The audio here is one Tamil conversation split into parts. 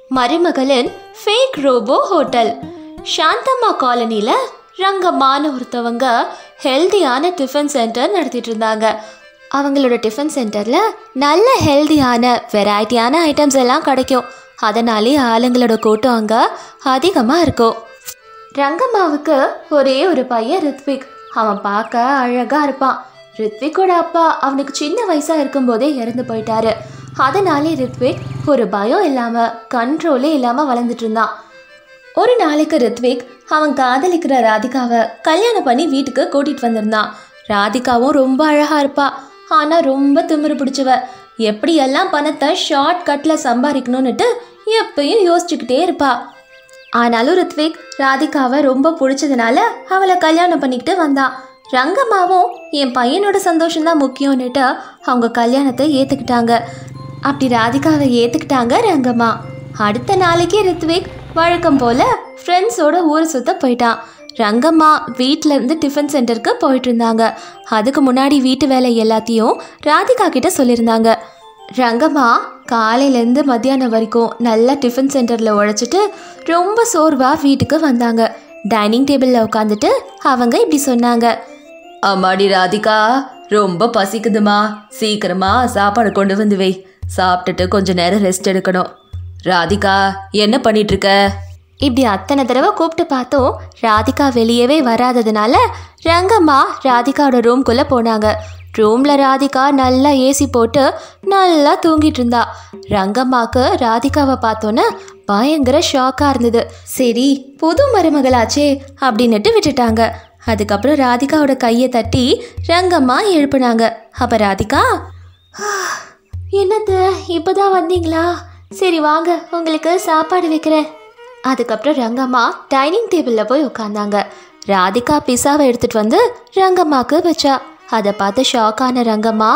மருமகளின் ஃபேக் ரோபோ ஹோட்டல் சாந்தம்மா காலனியில் ரங்கம்மான்னு ஒருத்தவங்க ஹெல்தியான டிஃபன் சென்டர் நடத்திட்டு இருந்தாங்க அவங்களோட டிஃபன் சென்டரில் நல்ல ஹெல்தியான வெரைட்டியான ஐட்டம்ஸ் எல்லாம் கிடைக்கும் அதனாலே ஆளுங்களோட கூட்டம் அங்கே அதிகமாக இருக்கும் ரங்கம்மாவுக்கு ஒரே ஒரு பையன் ரித்விக் அவன் பார்க்க அழகா இருப்பான் ரித்விக்கோட அப்பா அவனுக்கு சின்ன வயசா இருக்கும்போதே இறந்து போயிட்டாரு அதனாலே ரித்விக் ஒரு பயம் இல்லாம கண்ட்ரோலே இல்லாம வளர்ந்துட்டு இருந்தான் ஒரு நாளைக்கு ரித்விக் அவன் காதலிக்கிற ராதிகாவை கல்யாணம் பண்ணி வீட்டுக்கு கூட்டிட்டு வந்திருந்தான் ராதிகாவும் ரொம்ப அழகா இருப்பா ஆனா ரொம்ப திமிரு பிடிச்சவ எப்படியெல்லாம் பணத்தை ஷார்ட் கட்ல சம்பாதிக்கணும்னுட்டு எப்பயும் யோசிச்சுக்கிட்டே இருப்பா ஆனாலும் ரித்விக் ராதிகாவை ரொம்ப பிடிச்சதுனால அவளை கல்யாணம் பண்ணிக்கிட்டு வந்தான் ரங்கம்மாவும் என் பையனோட சந்தோஷம்தான் முக்கியம்னுட்டு அவங்க கல்யாணத்தை ஏற்றுக்கிட்டாங்க அப்படி ராதிகாவை ஏற்றுக்கிட்டாங்க ரங்கம்மா அடுத்த நாளைக்கே ரித்விக் வழக்கம் போல ஃப்ரெண்ட்ஸோட ஊர் சுத்த போயிட்டான் ரங்கம்மா வீட்ல இருந்து டிஃபன் சென்டருக்கு போயிட்டு இருந்தாங்க அதுக்கு முன்னாடி வீட்டு வேலை எல்லாத்தையும் ராதிகா கிட்ட சொல்லியிருந்தாங்க ரங்கம்மா காலையிலேருந்து மத்தியானம் வரைக்கும் நல்லா டிஃபன் சென்டரில் உழைச்சிட்டு ரொம்ப சோர்வாக வீட்டுக்கு வந்தாங்க டைனிங் டேபிளில் உட்காந்துட்டு அவங்க இப்படி சொன்னாங்க அம்மாடி ராதிகா ரொம்ப பசிக்குதுமா சீக்கிரமா சாப்பாடு கொண்டு வந்து வை சாப்பிட்டுட்டு கொஞ்ச நேரம் ரெஸ்ட் எடுக்கணும் ராதிகா என்ன பண்ணிட்டு இருக்க இப்படி அத்தனை தடவை கூப்பிட்டு பார்த்தோம் ராதிகா வெளியவே வராததுனால ரங்கம்மா ராதிகாவோட ரூம்குள்ளே போனாங்க ரூமில் ராதிகா நல்லா ஏசி போட்டு நல்லா தூங்கிட்டு இருந்தா ரங்கம்மாக்கு ராதிகாவை பார்த்தோன்னே பயங்கர ஷாக்காக இருந்தது சரி புது மருமகளாச்சே அப்படின்னுட்டு விட்டுட்டாங்க அதுக்கப்புறம் ராதிகாவோட கையை தட்டி ரங்கம்மா எழுப்புனாங்க அப்போ ராதிகா என்னத்த இப்போதான் வந்தீங்களா சரி வாங்க உங்களுக்கு சாப்பாடு வைக்கிறேன் அதுக்கப்புறம் ரங்கம்மா டைனிங் டேபிளில் போய் உட்காந்தாங்க ராதிகா பிஸாவை எடுத்துட்டு வந்து ரங்கம்மாக்கு வச்சா அதை பார்த்து ஷாக்கான ரங்கம்மா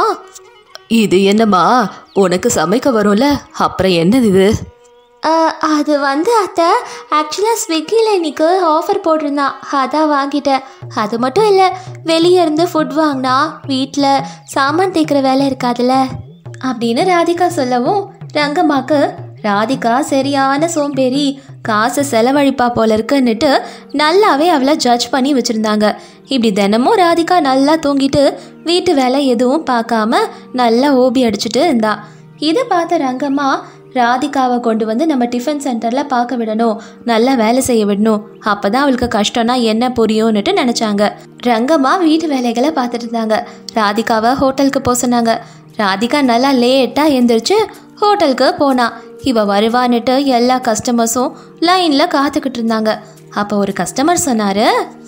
இது என்னம்மா உனக்கு சமைக்க வரும்ல அப்புறம் என்னது இது "அஹ், அது வந்து அத்தை ஆக்சுவலாக ஸ்விக்கியில் இன்னைக்கு ஆஃபர் போட்டிருந்தான் அதான் வாங்கிட்டேன் அது மட்டும் இல்லை வெளியே இருந்து ஃபுட் வாங்கினா வீட்டில் சாமான் தேய்க்கிற வேலை இருக்காதுல்ல அப்படின்னு ராதிகா சொல்லவும் ரங்கம்மாக்கு ராதிகா சரியான சோம்பேறி காசை செலவழிப்பா போல இருக்குன்னுட்டு நல்லாவே அவளை ஜட்ஜ் பண்ணி வச்சுருந்தாங்க இப்படி தினமும் ராதிகா நல்லா தூங்கிட்டு வீட்டு வேலை எதுவும் பார்க்காம நல்லா ஓபி அடிச்சுட்டு இருந்தா இதை பார்த்த ரங்கம்மா ராதிகாவை கொண்டு வந்து நம்ம டிஃபன் சென்டரில் பார்க்க விடணும் நல்லா வேலை செய்ய விடணும் அப்போ தான் அவளுக்கு கஷ்டம்னா என்ன புரியும்னுட்டு நினச்சாங்க ரங்கம்மா வீட்டு வேலைகளை பார்த்துட்டு இருந்தாங்க ராதிகாவை ஹோட்டலுக்கு போக சொன்னாங்க ராதிகா நல்லா லேட்டாக எந்திரிச்சு ஹோட்டலுக்கு போனா இவ வருவான்னுட்டு எல்லா கஸ்டமர்ஸும் லைனில் காத்துக்கிட்டு இருந்தாங்க அப்போ ஒரு கஸ்டமர் சொன்னாரு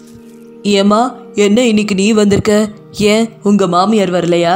ஏம்மா என்ன இன்னைக்கு நீ வந்திருக்க ஏன் உங்க மாமியார் வரலையா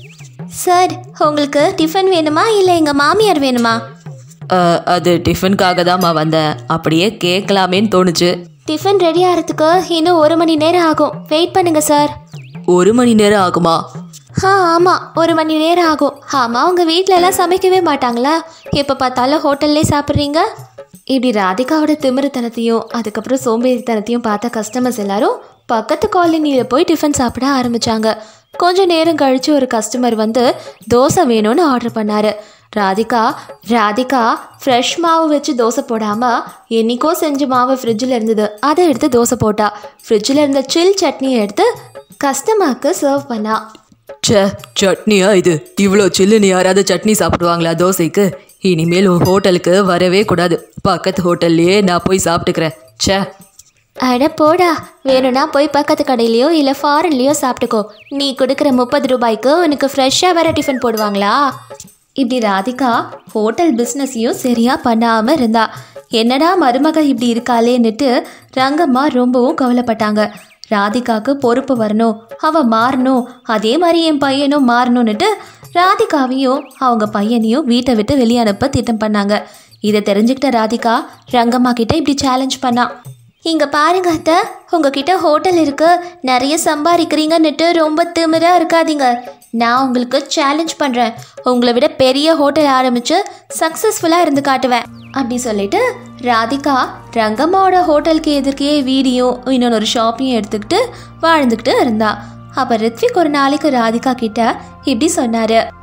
சார் உங்களுக்கு டிஃபன் வேணுமா இல்லை எங்கள் மாமியார் வேணுமா அஹ், அது டிஃபனுக்காக தான்மா வந்தேன் அப்படியே கேட்கலாமேன்னு தோணுச்சு டிஃபன் ரெடி ஆகிறதுக்கு இன்னும் ஒரு மணி நேரம் ஆகும் வெயிட் பண்ணுங்க சார் ஒரு மணி நேரம் ஆகுமா ஆ ஆமாம் ஒரு மணி நேரம் ஆகும் ஆமாம் உங்கள் வீட்டில எல்லாம் சமைக்கவே மாட்டாங்களா எப்போ பார்த்தாலும் ஹோட்டல்லே சாப்பிட்றீங்க இப்படி ராதிகாவோட திமிருத்தனத்தையும் அதுக்கப்புறம் சோம்பேறித்தனத்தையும் பார்த்த கஸ்டமர்ஸ் எல்லாரும் பக்கத்து காலனியில் போய் டிஃபன் சாப்பிட ஆரம்பிச்சாங்க கொஞ்ச நேரம் கழிச்சு ஒரு கஸ்டமர் வந்து தோசை வேணும்னு ஆர்டர் பண்ணாரு ராதிகா ராதிகா ஃப்ரெஷ் மாவு வச்சு தோசை போடாமல் என்னைக்கோ செஞ்ச மாவு ஃப்ரிட்ஜில் இருந்தது அதை எடுத்து தோசை போட்டா ஃப்ரிட்ஜில் இருந்த சில் சட்னியை எடுத்து கஸ்டமருக்கு சர்வ் பண்ணா ச்சே சட்னியா இது இவ்வளோ சில்லுன்னு யாராவது சட்னி சாப்பிடுவாங்களா தோசைக்கு இனிமேல் உன் ஹோட்டலுக்கு வரவே கூடாது பக்கத்து ஹோட்டல்லையே நான் போய் சாப்பிட்டுக்கிறேன் ச்சே அட போடா வேணும்னா போய் பக்கத்து கடையிலையோ இல்லை ஃபாரின்லேயோ சாப்பிட்டுக்கோ நீ கொடுக்குற முப்பது ரூபாய்க்கு உனக்கு ஃப்ரெஷ்ஷாக வேற டிஃபன் போடுவாங்களா இப்படி ராதிகா ஹோட்டல் பிஸ்னஸையும் சரியாக பண்ணாமல் இருந்தா என்னடா மருமக இப்படி இருக்காளேன்னுட்டு ரங்கம்மா ரொம்பவும் கவலைப்பட்டாங்க ராதிகாவுக்கு பொறுப்பு வரணும் அவ மாறணும் அதே மாதிரி என் பையனும் மாறணும்னுட்டு ராதிகாவையும் அவங்க பையனையும் வீட்டை விட்டு வெளியே அனுப்ப திட்டம் பண்ணாங்க இதை தெரிஞ்சுக்கிட்ட ராதிகா ரங்கம்மா கிட்ட இப்படி சேலஞ்ச் பண்ணா இங்க பாருங்க அத்தை உங்ககிட்ட ஹோட்டல் இருக்கு நிறைய சம்பாதிக்கிறீங்கன்னுட்டு ரொம்ப திமிரா இருக்காதீங்க நான் உங்களுக்கு சேலஞ்ச் பண்றேன் உங்களை விட பெரிய ஹோட்டல் ஆரம்பிச்சு சக்சஸ்ஃபுல்லா இருந்து காட்டுவேன் அப்படி சொல்லிட்டு ராதிகா ரங்கம்மாவோட ஹோட்டலுக்கு எதிர்க்கே வீடியோ இன்னொன்று ஒரு ஷாப்பையும் எடுத்துக்கிட்டு வாழ்ந்துக்கிட்டு இருந்தா அப்ப ரித்விக் ஒரு நாளைக்கு ராதிகா கிட்ட இப்படி சொன்னாரு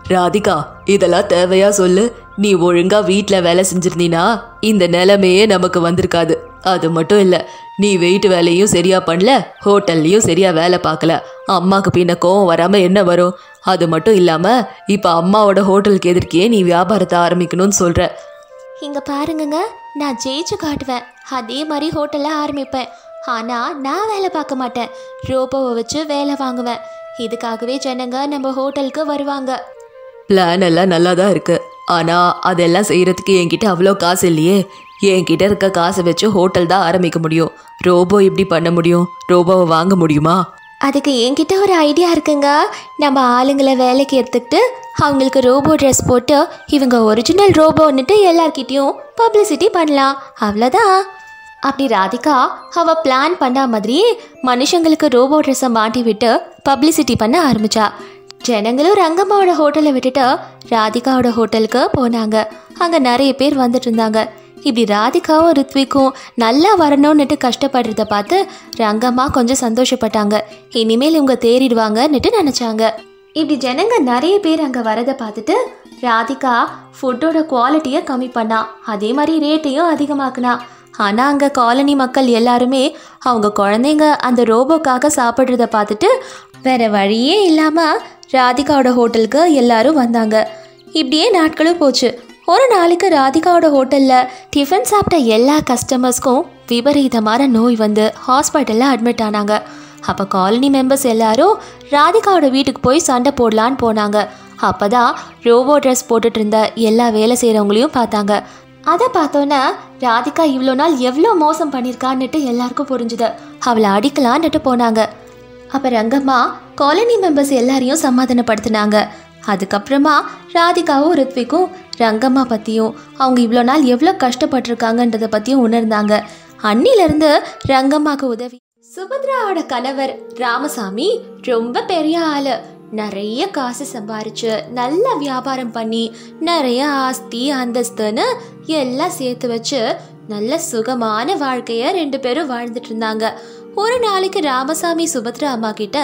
ராதிகா இதெல்லாம் தேவையா சொல்லு நீ ஒழுங்கா வீட்ல வேலை செஞ்சிருந்தீனா இந்த நிலைமையே நமக்கு வந்திருக்காது அது மட்டும் இல்ல நீ வெயிட் வேலையும் சரியா பண்ணல ஹோட்டல்லையும் சரியா வேலை பார்க்கல அம்மாக்கு பின்ன கோவம் வராம என்ன வரும் அது மட்டும் இல்லாம இப்ப அம்மாவோட ஹோட்டலுக்கு எதிர்க்கே நீ வியாபாரத்தை ஆரம்பிக்கணும்னு சொல்ற இங்க பாருங்கங்க நான் ஜெயிச்சு காட்டுவேன் அதே மாதிரி ஹோட்டல்ல ஆரம்பிப்பேன் ஆனா நான் வேலை பார்க்க மாட்டேன் ரோபோவை வச்சு வேலை வாங்குவேன் இதுக்காகவே ஜனங்க நம்ம ஹோட்டலுக்கு வருவாங்க பிளான் எல்லாம் நல்லா தான் இருக்கு ஆனா அதெல்லாம் செய்யறதுக்கு என்கிட்ட அவ்வளோ காசு இல்லையே என்கிட்ட இருக்க காசை வச்சு ஹோட்டல் தான் ஆரம்பிக்க முடியும் ரோபோ இப்படி பண்ண முடியும் ரோபோவை வாங்க முடியுமா அதுக்கு என்கிட்ட ஒரு ஐடியா இருக்குங்க நம்ம ஆளுங்களை வேலைக்கு எடுத்துக்கிட்டு அவங்களுக்கு ரோபோ ட்ரெஸ் போட்டு இவங்க ஒரிஜினல் ரோபோன்னுட்டு எல்லார்கிட்டயும் பப்ளிசிட்டி பண்ணலாம் அவ்வளோதான் அப்படி ராதிகா அவ பிளான் பண்ண மாதிரியே மனுஷங்களுக்கு ரோபோ ட்ரெஸ்ஸை மாட்டி விட்டு பப்ளிசிட்டி பண்ண ஆரம்பிச்சா ஜனங்களும் ரங்கம்மாவோட ஹோட்டலை விட்டுட்டு ராதிகாவோட ஹோட்டலுக்கு போனாங்க அங்கே நிறைய பேர் வந்துட்டு இருந்தாங்க இப்படி ராதிகாவும் ரித்விக்கும் நல்லா வரணும்னுட்டு கஷ்டப்படுறத பார்த்து ரங்கம்மா கொஞ்சம் சந்தோஷப்பட்டாங்க இனிமேல் இவங்க தேறிடுவாங்கன்னுட்டு நினச்சாங்க இப்படி ஜனங்க நிறைய பேர் அங்கே வரதை பார்த்துட்டு ராதிகா ஃபுட்டோட குவாலிட்டியை கம்மி பண்ணா அதே மாதிரி ரேட்டையும் அதிகமாக்குனா ஆனால் அங்கே காலனி மக்கள் எல்லாருமே அவங்க குழந்தைங்க அந்த ரோபோக்காக சாப்பிட்றத பார்த்துட்டு வேற வழியே இல்லாமல் ராதிகாவோட ஹோட்டலுக்கு எல்லாரும் வந்தாங்க இப்படியே நாட்களும் போச்சு ஒரு நாளைக்கு ராதிகாவோட ஹோட்டலில் டிஃபன் சாப்பிட்ட எல்லா கஸ்டமர்ஸ்க்கும் விபரீதமான நோய் வந்து ஹாஸ்பிட்டலில் அட்மிட் ஆனாங்க அப்போ காலனி மெம்பர்ஸ் எல்லாரும் ராதிகாவோட வீட்டுக்கு போய் சண்டை போடலான்னு போனாங்க அப்போ தான் ரோபோ ட்ரெஸ் போட்டுட்டு இருந்த எல்லா வேலை செய்கிறவங்களையும் பார்த்தாங்க அதை பார்த்தோன்னே ராதிகா இவ்வளோ நாள் எவ்வளோ மோசம் பண்ணியிருக்கான்னுட்டு எல்லாருக்கும் புரிஞ்சுது அவளை அடிக்கலான்னுட்டு போனாங்க அப்போ ரங்கம்மா காலனி மெம்பர்ஸ் எல்லாரையும் சமாதானப்படுத்தினாங்க அதுக்கப்புறமா ராதிகாவும் ரித்விக்கும் ரங்கம்மா பற்றியும் அவங்க இவ்வளோ நாள் எவ்வளோ கஷ்டப்பட்டிருக்காங்கன்றதை பற்றியும் உணர்ந்தாங்க அன்னிலிருந்து ரங்கம்மாக்கு உதவி சுபத்ராவோட கணவர் ராமசாமி ரொம்ப பெரிய ஆளு நிறைய காசு சம்பாரிச்சு நல்ல வியாபாரம் பண்ணி நிறைய ஆஸ்தி அந்தஸ்துன்னு எல்லாம் சேர்த்து வச்சு நல்ல சுகமான வாழ்க்கைய ரெண்டு பேரும் வாழ்ந்துட்டு இருந்தாங்க ஒரு நாளைக்கு ராமசாமி சுபத்ரா அம்மா கிட்ட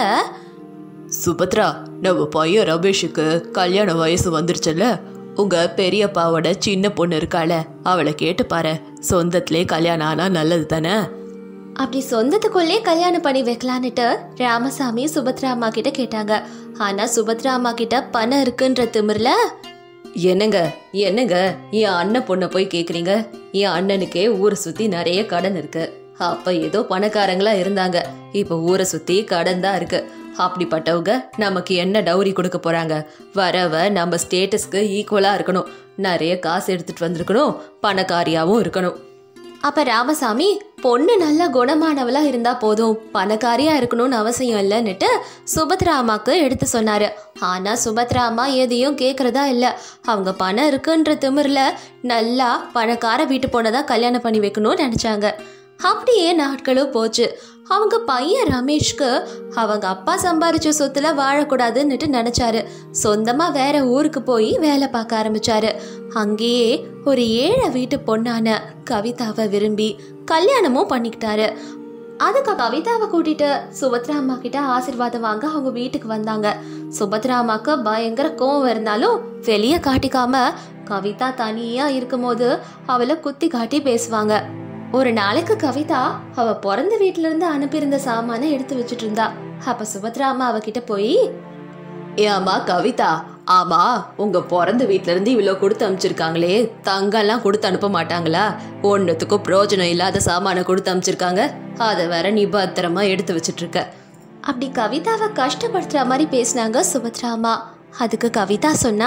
சுபத்ரா நம்ம பையன் ரமேஷுக்கு கல்யாண வயசு வந்துருச்சுல்ல உங்க பெரியப்பாவோட சின்ன பொண்ணு இருக்காள அவளை கேட்டு பாரு சொந்தத்திலே கல்யாணம் ஆனா நல்லது தானே அப்படி சொந்தத்துக்குள்ளே கல்யாணம் பண்ணி வைக்கலான்னுட்டு ராமசாமி சுபத்ரா அம்மா கிட்ட கேட்டாங்க ஆனா சுபத்ரா அம்மா கிட்ட பணம் இருக்குன்ற திமிர்ல என்னங்க என்னங்க என் அண்ணன் பொண்ணை போய் கேக்குறீங்க என் அண்ணனுக்கே ஊரை சுத்தி நிறைய கடன் இருக்கு அப்ப ஏதோ பணக்காரங்களா இருந்தாங்க இப்ப ஊரை சுத்தி கடன் தான் இருக்கு அப்படிப்பட்டவங்க நமக்கு என்ன டௌரி கொடுக்க போறாங்க வரவ நம்ம ஸ்டேட்டஸ்க்கு ஈக்குவலா இருக்கணும் நிறைய காசு எடுத்துட்டு வந்திருக்கணும் பணக்காரியாவும் இருக்கணும் அப்ப ராமசாமி பொண்ணு நல்ல குணமானவளா இருந்தா போதும் பணக்காரியா இருக்கணும்னு அவசியம் இல்லைன்னுட்டு சுபத்ரா அம்மாக்கு எடுத்து சொன்னாரு ஆனா சுபத்ரா அம்மா எதையும் கேக்குறதா இல்ல அவங்க பணம் இருக்குன்ற திமிர்ல நல்லா பணக்கார வீட்டு பொண்ணை தான் கல்யாணம் பண்ணி வைக்கணும்னு நினைச்சாங்க அப்படியே நாட்களும் போச்சு அவங்க பையன் ரமேஷ்க்கு அவங்க அப்பா சம்பாரிச்ச சொத்துல வாழக்கூடாதுன்னுட்டு நினைச்சாரு சொந்தமா வேற ஊருக்கு போய் வேலை பார்க்க ஆரம்பிச்சாரு அங்கேயே ஒரு ஏழை வீட்டு பொண்ணான கவிதாவை விரும்பி கல்யாணமும் பண்ணிக்கிட்டாரு அதுக்கு கவிதாவை கூட்டிட்டு சுபத்ரா அம்மா கிட்ட ஆசீர்வாதம் வாங்க அவங்க வீட்டுக்கு வந்தாங்க சுபத்ரா அம்மாக்கு பயங்கர கோவம் இருந்தாலும் வெளியே காட்டிக்காம கவிதா தனியா இருக்கும்போது அவளை குத்தி காட்டி பேசுவாங்க ஒரு நாளைக்கு கவிதா அவ பிறந்த வீட்ல இருந்து அனுப்பியிருந்த சாமானை எடுத்து வச்சுட்டு இருந்தா அப்ப சுபத்ரா அம்மா அவகிட்ட போய் ஏம்மா கவிதா ஆமா உங்க பிறந்த வீட்ல இருந்து இவ்வளோ கொடுத்து அனுப்பிச்சிருக்காங்களே தங்கம்லாம் கொடுத்து அனுப்ப மாட்டாங்களா ஒன்றுத்துக்கும் பிரயோஜனம் இல்லாத சாமானை கொடுத்து அனுப்பிச்சிருக்காங்க அதை வேற நீ பத்திரமா எடுத்து வச்சிட்டு இருக்க அப்படி கவிதாவை கஷ்டப்படுத்துற மாதிரி பேசினாங்க சுபத்ரா அம்மா அதுக்கு கவிதா சொன்னா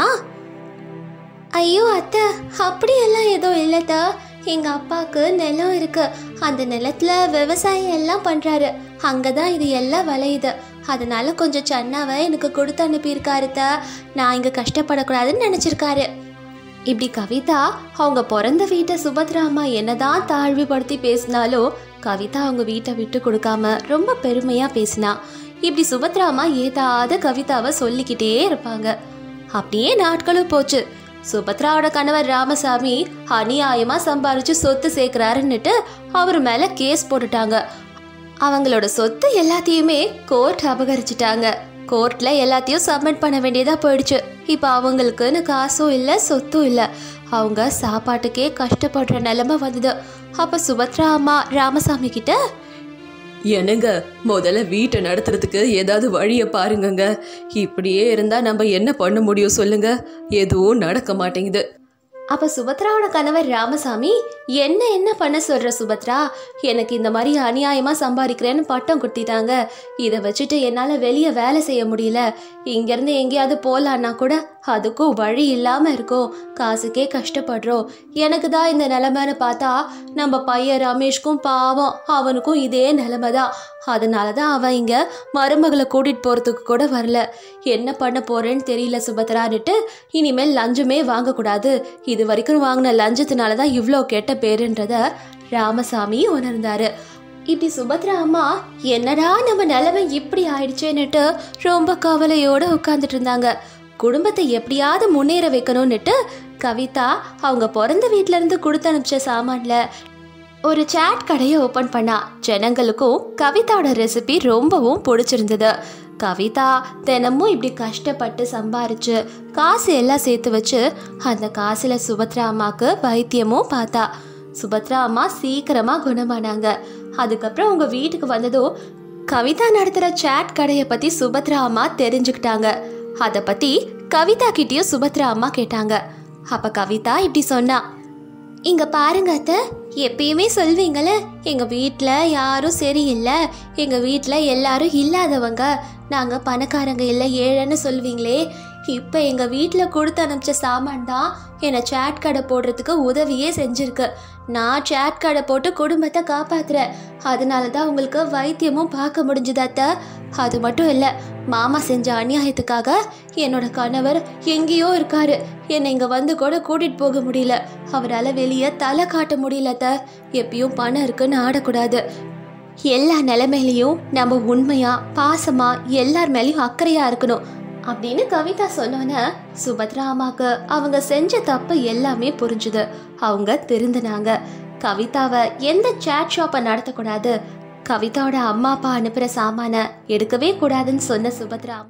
ஐயோ அத்தை அப்படியெல்லாம் எதுவும் இல்லைத்தா எங்க அப்பாவுக்கு நிலம் இருக்கு அந்த நிலத்துல விவசாயம் எல்லாம் பண்றாரு அங்கதான் இது எல்லாம் விளையுது அதனால கொஞ்சம் சன்னாவை எனக்கு கொடுத்து அனுப்பியிருக்காருத்தா நான் இங்க கஷ்டப்படக்கூடாதுன்னு நினைச்சிருக்காரு இப்படி கவிதா அவங்க பிறந்த வீட்டை சுபத்ரா அம்மா என்னதான் தாழ்வுபடுத்தி பேசினாலும் கவிதா அவங்க வீட்டை விட்டு கொடுக்காம ரொம்ப பெருமையா பேசினா இப்படி சுபத்ரா அம்மா ஏதாவது கவிதாவை சொல்லிக்கிட்டே இருப்பாங்க அப்படியே நாட்களும் போச்சு சுபத்ராவோட கணவர் ராமசாமி அநியாயமா சம்பாரிச்சு சொத்து சேர்க்கிறாருன்னுட்டு அவர் மேல கேஸ் போட்டுட்டாங்க அவங்களோட சொத்து எல்லாத்தையுமே கோர்ட் அபகரிச்சிட்டாங்க கோர்ட்ல எல்லாத்தையும் சப்மிட் பண்ண வேண்டியதா போயிடுச்சு இப்போ அவங்களுக்குன்னு காசும் இல்லை சொத்தும் இல்லை அவங்க சாப்பாட்டுக்கே கஷ்டப்படுற நிலைமை வந்தது அப்போ சுபத்ரா அம்மா ராமசாமி கிட்ட என்னங்க முதல்ல வீட்டை நடத்துறதுக்கு ஏதாவது வழியை பாருங்கங்க இப்படியே இருந்தா நம்ம என்ன பண்ண முடியும் சொல்லுங்க எதுவும் நடக்க மாட்டேங்குது அப்ப சுபத்ராவோட கணவர் ராமசாமி என்ன என்ன பண்ண சொல்ற சுபத்ரா எனக்கு இந்த மாதிரி அநியாயமா சம்பாதிக்கிறேன்னு பட்டம் கொடுத்திட்டாங்க இதை வச்சுட்டு என்னால வெளியே வேலை செய்ய முடியல இங்கிருந்து எங்கேயாவது போலான்னா கூட அதுக்கும் வழி இல்லாம இருக்கும் காசுக்கே கஷ்டப்படுறோம் எனக்கு தான் இந்த நிலைமைன்னு பார்த்தா நம்ம பையன் ரமேஷ்க்கும் பாவம் அவனுக்கும் இதே நிலைமை தான் அதனால தான் அவன் இங்க மருமகளை கூட்டிட்டு போறதுக்கு கூட வரல என்ன பண்ண போறேன்னு தெரியல சுபத்ரான்னுட்டு இனிமேல் லஞ்சமே வாங்கக்கூடாது இது வரைக்கும் வாங்கின லஞ்சத்தினால தான் இவ்வளோ கெட்ட பேருன்றத ராமசாமி உணர்ந்தாரு இப்படி சுபத்ரா அம்மா என்னடா நம்ம நிலைமை இப்படி ஆயிடுச்சேன்னுட்டு ரொம்ப கவலையோட உட்காந்துட்டு இருந்தாங்க குடும்பத்தை எப்படியாவது முன்னேற வைக்கணும்னுட்டு கவிதா அவங்க பிறந்த வீட்ல இருந்து கொடுத்து அனுப்பிச்ச சாமான்ல ஒரு சாட் கடையை ஓப்பன் பண்ணா ஜனங்களுக்கும் கவிதாவோட ரெசிபி ரொம்பவும் பிடிச்சிருந்தது கவிதா தினமும் இப்படி கஷ்டப்பட்டு சம்பாரிச்சு காசு எல்லாம் சேர்த்து வச்சு அந்த காசுல சுபத்ரா அம்மாக்கு வைத்தியமும் பார்த்தா சுபத்ரா அம்மா சீக்கிரமா குணமானாங்க அதுக்கப்புறம் உங்க வீட்டுக்கு வந்ததும் கவிதா நடத்துற சாட் கடையை பத்தி சுபத்ரா அம்மா தெரிஞ்சுக்கிட்டாங்க அதை பத்தி கவிதா கிட்டயும் சுபத்ரா அம்மா கேட்டாங்க அப்ப கவிதா இப்படி சொன்னா இங்க பாருங்க அத்தை எப்பயுமே சொல்வீங்களே எங்க வீட்டில் யாரும் சரியில்லை எங்க வீட்டில் எல்லாரும் இல்லாதவங்க நாங்க பணக்காரங்க இல்லை ஏழைன்னு சொல்வீங்களே இப்போ எங்க வீட்டில் கொடுத்து அனுப்பிச்ச சாமான் தான் என்னை சேட் கடை போடுறதுக்கு உதவியே செஞ்சிருக்கு நான் சேட் கடை போட்டு குடும்பத்தை காப்பாத்துறேன் அதனால தான் உங்களுக்கு வைத்தியமும் பார்க்க முடிஞ்சுது அத்தை அது மட்டும் இல்லை மாமா செஞ்ச அநியாயத்துக்காக என்னோட கணவர் எங்கேயோ இருக்காரு என்னை இங்கே வந்து கூட கூட்டிட்டு போக முடியல அவரால் வெளியே தலை காட்ட முடியல அத்தை எப்பயும் பணம் இருக்குன்னு ஆடக்கூடாது எல்லா நிலைமையிலையும் நம்ம உண்மையா பாசமா எல்லார் மேலேயும் அக்கறையா இருக்கணும் அப்படின்னு கவிதா சொன்னோன்னே சுபத்ரா அம்மாக்கு அவங்க செஞ்ச தப்பு எல்லாமே புரிஞ்சுது அவங்க திருந்தினாங்க கவிதாவை எந்த சேட் ஷாப்பை நடத்தக்கூடாது கவிதாவோட அம்மா அப்பா அனுப்புற சாமான எடுக்கவே கூடாதுன்னு சொன்ன சுபத்ரா